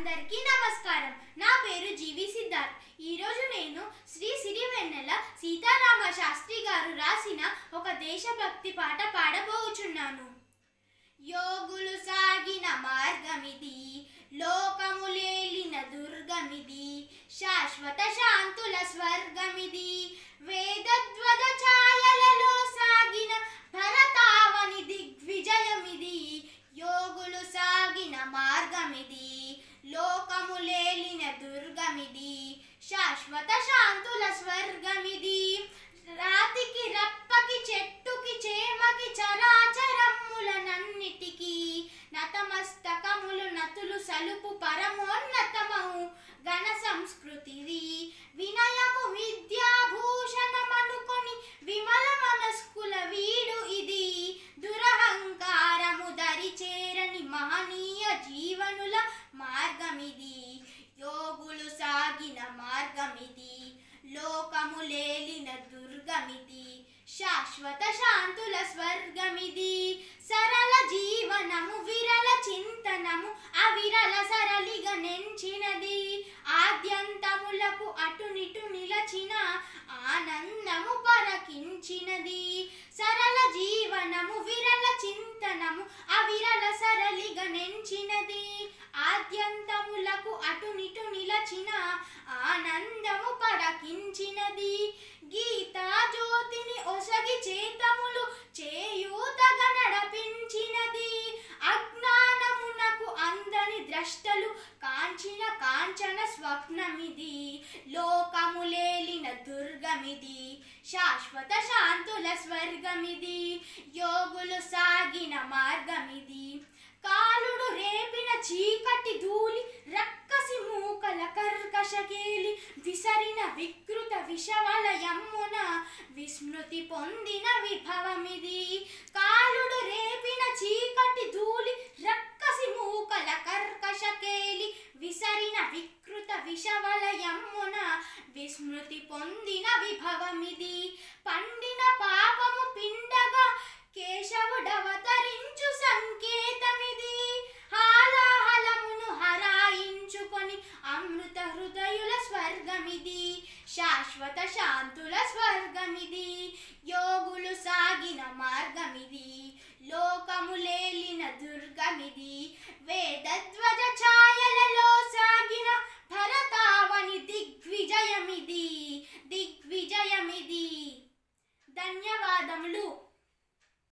అందరికీ నమస్కారం నా పేరు జీవి సిద్ధార్థ్ ఈరోజు నేను శ్రీ సిరివెన్నెల సీతారామ శాస్త్రి గారు రాసిన ఒక దేశభక్తి పాట పాడబోచున్నాను యోగులు సాగిన మార్గమిది లోకములేలిన దుర్గమిది శాశ్వత శాంతుల స్వర్గమిది వేదధ్వజ ఛాయలలో సాగిన భరతావని దిగ్విజయమిది యోగులు సాగిన మార్గమిది లోకములేలిన దుర్గమిది శాశ్వత శాంతుల స్వర్గమిది రాతికి రప్పకి చెట్టుకి చేమకి చరాచరమ్ములనన్నిటికీ నతమస్తకములు నతులు సలుపు పరమోన్నతమము ఘన సంస్కృతిది వినయము విద్యాభూషణమనుకొని విమల మనస్కుల వీడు ఇది దురహంకారము దరి చేరని మహనీయ జీవనుల మార్గమిది యోగులు సాగిన మార్గమిది లోకములేలిన దుర్గమిది శాశ్వత శాంతుల స్వర్గమిది సరళ జీవనము విరల చింతనము అవిరల సరళిగా నెంచినది ఆద్యంతములకు అటునిటు నిలచిన ఆనందము పరకించినది సరళ జీవనము విరల చింతనము అవిరల సరళిగా నెంచినది ఆద్యంతములకు అటునిటు నిలచిన ఆనందము పరకించినది గీతా జ్యోతిని ఒసగి చేతములు చేయూతగా నడపించినది అజ్ఞానమునకు అందని ద్రష్టలు కాంచిన కాంచన స్వప్నమిది లోకములేలిన దుర్గమిది శాశ్వత శాంతుల స్వర్గమిది యోగులు సాగిన మార్గమిది కాలుడు రేపిన చీకటి ధూళి రక్కసి మూకల కర్కశకేలి విసరిన వికృత విషవలయమ్మున విస్మృతి పొందిన విభవమిది కాలుడు రేపిన చీకటి ధూళి రక్కసి మూకల కర్కశకేలి విసరిన వికృత విషవలయమ్మున విస్మృతి పొందిన విభవమిది పండిన పాపము పిండగా కేశవుడవతరించు సంకేతమిది హాలాహలమును హరాయించుకొని అమృత హృదయుల స్వర్గమిది శాశ్వత శాంతుల స్వర్గమిది యోగులు సాగిన మార్గమిది లోకములేలిన దుర్గమిది వేదధ్వజ ఛాయలలో సాగిన భరతావని దిగ్విజయమిది దిగ్విజయమిది ధన్యవాదములు